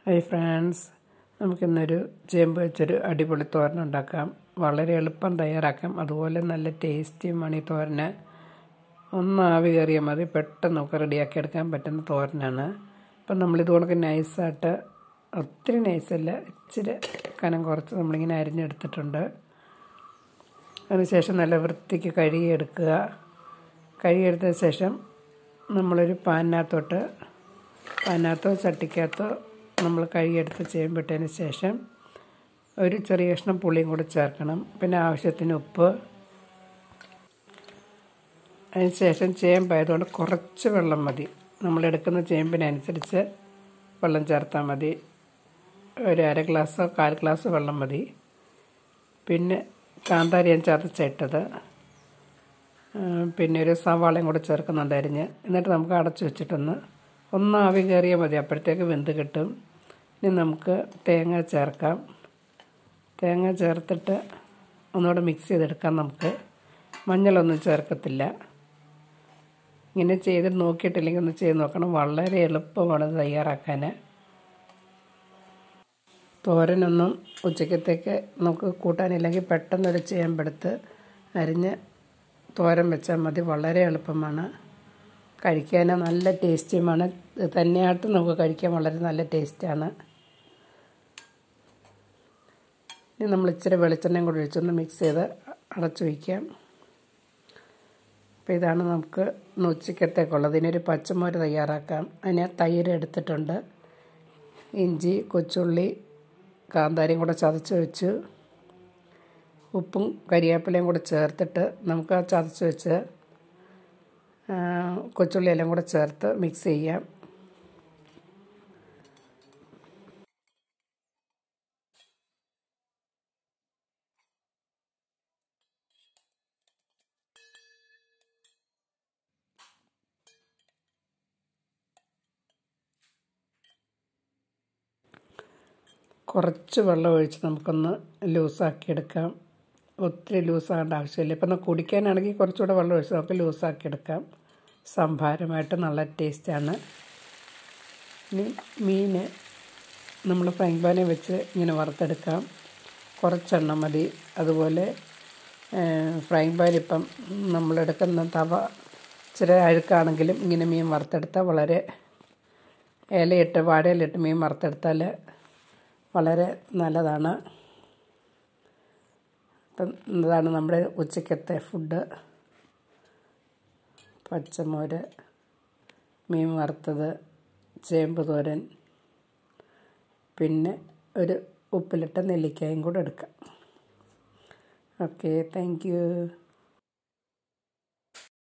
hi friends നമുക്കിന്നൊരു ചേമ്പ് വെച്ചൊരു അടിപൊളി തോരൻ ഉണ്ടാക്കാം വളരെ എളുപ്പം തയ്യാറാക്കാം അതുപോലെ നല്ല ടേസ്റ്റിയുമാണ് ഈ തോരന് ഒന്ന് ആവി കയറിയാൽ മതി പെട്ടെന്ന് നമുക്ക് റെഡിയാക്കി എടുക്കാൻ പറ്റുന്ന തോരനാണ് അപ്പം നമ്മളിതുപോലെ നൈസായിട്ട് ഒത്തിരി നൈസല്ല ഇച്ചിരി കനം കുറച്ച് നമ്മളിങ്ങനെ അരിഞ്ഞെടുത്തിട്ടുണ്ട് അതിനുശേഷം നല്ല വൃത്തിക്ക് കഴുകിയെടുക്കുക കഴുകിയെടുത്ത ശേഷം നമ്മളൊരു പാനിനകത്തോട്ട് പാനിനകത്തോ ചട്ടിക്കകത്തോ നമ്മൾ കഴുകിയെടുത്ത് ചെയ്യുമ്പോഴത്തേന് ശേഷം ഒരു ചെറിയ കഷ്ണം പുളിയും കൂടി ചേർക്കണം പിന്നെ ആവശ്യത്തിന് ഉപ്പ് അതിന് ശേഷം ചേമ്പായതുകൊണ്ട് കുറച്ച് വെള്ളം മതി നമ്മളെടുക്കുന്ന ചേമ്പിനനുസരിച്ച് വെള്ളം ചേർത്താൽ മതി ഒരു അര ഗ്ലാസ്സോ കാൽ ഗ്ലാസ് വെള്ളം മതി പിന്നെ കാന്താരി ഞാൻ ചതച്ചിട്ടത് പിന്നെ ഒരു സവാളയും കൂടെ ചേർക്കുന്നുണ്ട് അരിഞ്ഞ് എന്നിട്ട് നമുക്ക് അടച്ചു വെച്ചിട്ടൊന്ന് ഒന്ന് ആവി കയറിയാൽ മതി അപ്പോഴത്തേക്ക് വെന്ത് കിട്ടും ഇനി നമുക്ക് തേങ്ങ ചേർക്കാം തേങ്ങ ചേർത്തിട്ട് ഒന്നുകൂടെ മിക്സ് ചെയ്തെടുക്കാം നമുക്ക് മഞ്ഞളൊന്നും ചേർക്കത്തില്ല ഇങ്ങനെ ചെയ്ത് നോക്കിയിട്ടില്ലെങ്കിൽ ഒന്ന് ചെയ്ത് നോക്കണം വളരെ എളുപ്പമാണ് തയ്യാറാക്കാൻ തോരനൊന്നും ഉച്ചക്കത്തേക്ക് നമുക്ക് കൂട്ടാനില്ലെങ്കിൽ പെട്ടെന്നൊരു ചേമ്പെടുത്ത് അരിഞ്ഞ് തോരൻ വെച്ചാൽ മതി വളരെ എളുപ്പമാണ് കഴിക്കാൻ നല്ല ടേസ്റ്റിയുമാണ് തന്നെയായിട്ട് നമുക്ക് കഴിക്കാൻ വളരെ നല്ല ടേസ്റ്റാണ് ഇനി നമ്മൾ ഇച്ചിരി വെളിച്ചെണ്ണയും കൂടി ഒഴിച്ചൊന്ന് മിക്സ് ചെയ്ത് അടച്ചു വയ്ക്കാം അപ്പോൾ ഇതാണ് നമുക്ക് ഉച്ചക്കത്തേക്കുള്ളത് ഇതിനൊരു പച്ചമോര് തയ്യാറാക്കാം അതിന് തൈര് എടുത്തിട്ടുണ്ട് ഇഞ്ചി കൊച്ചുള്ളി കാന്താരിയും കൂടെ ചതച്ച് വെച്ച് ഉപ്പും കരിവേപ്പിലയും കൂടെ ചേർത്തിട്ട് നമുക്ക് ആ ചതച്ച് വെച്ച് കൊച്ചുള്ളി എല്ലാം കൂടെ ചേർത്ത് മിക്സ് ചെയ്യാം കുറച്ച് വെള്ളം ഒഴിച്ച് നമുക്കൊന്ന് ലൂസാക്കി എടുക്കാം ഒത്തിരി ലൂസാകേണ്ട ആവശ്യമില്ല ഇപ്പം നമുക്ക് കുടിക്കാനാണെങ്കിൽ കുറച്ചുകൂടെ വെള്ളം ഒഴിച്ച് നമുക്ക് ലൂസാക്കി എടുക്കാം സംഭാരമായിട്ട് നല്ല ടേസ്റ്റാണ് ഇനി മീൻ നമ്മൾ ഫ്രൈ പാനിൽ വെച്ച് ഇങ്ങനെ വറുത്തെടുക്കാം കുറച്ചെണ്ണം മതി അതുപോലെ ഫ്രൈ പാൻ ഇപ്പം നമ്മളെടുക്കുന്ന തവ ഇച്ചിരി അഴുക്കാണെങ്കിലും ഇങ്ങനെ മീൻ വറുത്തെടുത്താൽ വളരെ ഇലയിട്ട് വാഴയിലിട്ട് മീൻ വറുത്തെടുത്താൽ വളരെ നല്ലതാണ് അപ്പം ഇതാണ് നമ്മുടെ ഉച്ചക്കത്തെ ഫുഡ് പച്ചമോര് മീൻ വറുത്തത് ചേമ്പ് തോരൻ പിന്നെ ഒരു ഉപ്പിലിട്ട നെല്ലിക്കായും കൂടെ എടുക്കാം ഓക്കെ താങ്ക് യു